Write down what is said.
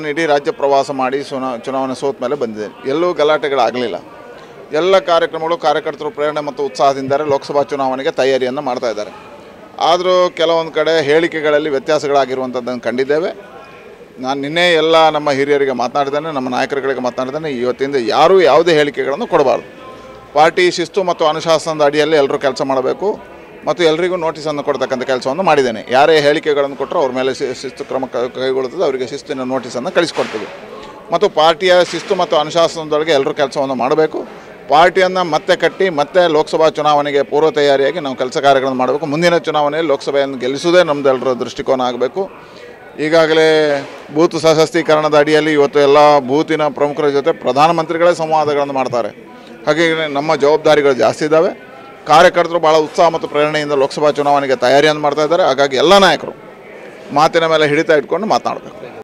ನಾನು ಇಡೀ ರಾಜ್ಯ ಪ್ರವಾಸ ಮಾಡಿ ಚುನಾ ಚುನಾವಣೆ ಸೋತ ಮೇಲೆ ಬಂದಿದ್ದೇನೆ ಎಲ್ಲೂ ಗಲಾಟೆಗಳಾಗಲಿಲ್ಲ ಎಲ್ಲ ಕಾರ್ಯಕ್ರಮಗಳು ಕಾರ್ಯಕರ್ತರು ಪ್ರೇರಣೆ ಮತ್ತು ಉತ್ಸಾಹದಿಂದಾರೆ ಲೋಕಸಭಾ ಚುನಾವಣೆಗೆ ತಯಾರಿಯನ್ನು ಮಾಡ್ತಾ ಇದ್ದಾರೆ ಆದರೂ ಕೆಲವೊಂದು ಕಡೆ ಹೇಳಿಕೆಗಳಲ್ಲಿ ವ್ಯತ್ಯಾಸಗಳಾಗಿರುವಂಥದ್ದನ್ನು ಕಂಡಿದ್ದೇವೆ ನಾನು ನಿನ್ನೆ ಎಲ್ಲ ನಮ್ಮ ಹಿರಿಯರಿಗೆ ಮಾತನಾಡಿದ್ದೇನೆ ನಮ್ಮ ನಾಯಕರುಗಳಿಗೆ ಮಾತನಾಡಿದ್ದೇನೆ ಇವತ್ತಿಂದ ಯಾರೂ ಯಾವುದೇ ಹೇಳಿಕೆಗಳನ್ನು ಕೊಡಬಾರ್ದು ಪಾರ್ಟಿ ಶಿಸ್ತು ಮತ್ತು ಅನುಶಾಸನದ ಅಡಿಯಲ್ಲಿ ಎಲ್ಲರೂ ಕೆಲಸ ಮಾಡಬೇಕು ಮತ್ತು ಎಲ್ಲರಿಗೂ ನೋಟಿಸನ್ನು ಕೊಡ್ತಕ್ಕಂಥ ಕೆಲಸವನ್ನು ಮಾಡಿದ್ದೇನೆ ಯಾರೇ ಹೇಳಿಕೆಗಳನ್ನು ಕೊಟ್ಟರು ಅವ್ರ ಮೇಲೆ ಶಿ- ಶಿಸ್ತು ಕ್ರಮ ಕ- ಕೈಗೊಳ್ಳುತ್ತದೆ ಅವರಿಗೆ ಶಿಸ್ತಿನ ನೋಟಿಸನ್ನು ಕಳಿಸ್ಕೊಡ್ತೀವಿ ಮತ್ತು ಪಾರ್ಟಿಯ ಶಿಸ್ತು ಮತ್ತು ಅನುಶಾಸನದೊಳಗೆ ಎಲ್ಲರೂ ಕೆಲಸವನ್ನು ಮಾಡಬೇಕು ಪಾರ್ಟಿಯನ್ನು ಮತ್ತೆ ಕಟ್ಟಿ ಮತ್ತೆ ಲೋಕಸಭಾ ಚುನಾವಣೆಗೆ ಪೂರ್ವ ತಯಾರಿಯಾಗಿ ನಾವು ಕೆಲಸ ಕಾರ್ಯಗಳನ್ನು ಮಾಡಬೇಕು ಮುಂದಿನ ಚುನಾವಣೆಯಲ್ಲಿ ಲೋಕಸಭೆಯನ್ನು ಗೆಲ್ಲಿಸುವುದೇ ನಮ್ಮದೆಲ್ಲರ ದೃಷ್ಟಿಕೋನ ಆಗಬೇಕು ಈಗಾಗಲೇ ಬೂತ್ ಸಶಸ್ತೀಕರಣದ ಅಡಿಯಲ್ಲಿ ಇವತ್ತು ಎಲ್ಲ ಬೂತಿನ ಪ್ರಮುಖರ ಜೊತೆ ಪ್ರಧಾನಮಂತ್ರಿಗಳೇ ಸಂವಾದಗಳನ್ನು ಮಾಡ್ತಾರೆ ಹಾಗಾಗಿ ನಮ್ಮ ಜವಾಬ್ದಾರಿಗಳು ಜಾಸ್ತಿ ಇದ್ದಾವೆ ಕಾರ್ಯಕರ್ತರು ಭಾಳ ಉತ್ಸಾಹ ಮತ್ತು ಪ್ರೇರಣೆಯಿಂದ ಲೋಕಸಭಾ ಚುನಾವಣೆಗೆ ತಯಾರಿಯನ್ನು ಮಾಡ್ತಾ ಇದ್ದಾರೆ ಹಾಗಾಗಿ ಎಲ್ಲ ನಾಯಕರು ಮಾತಿನ ಮೇಲೆ ಹಿಡಿತ ಇಟ್ಕೊಂಡು ಮಾತನಾಡಬೇಕು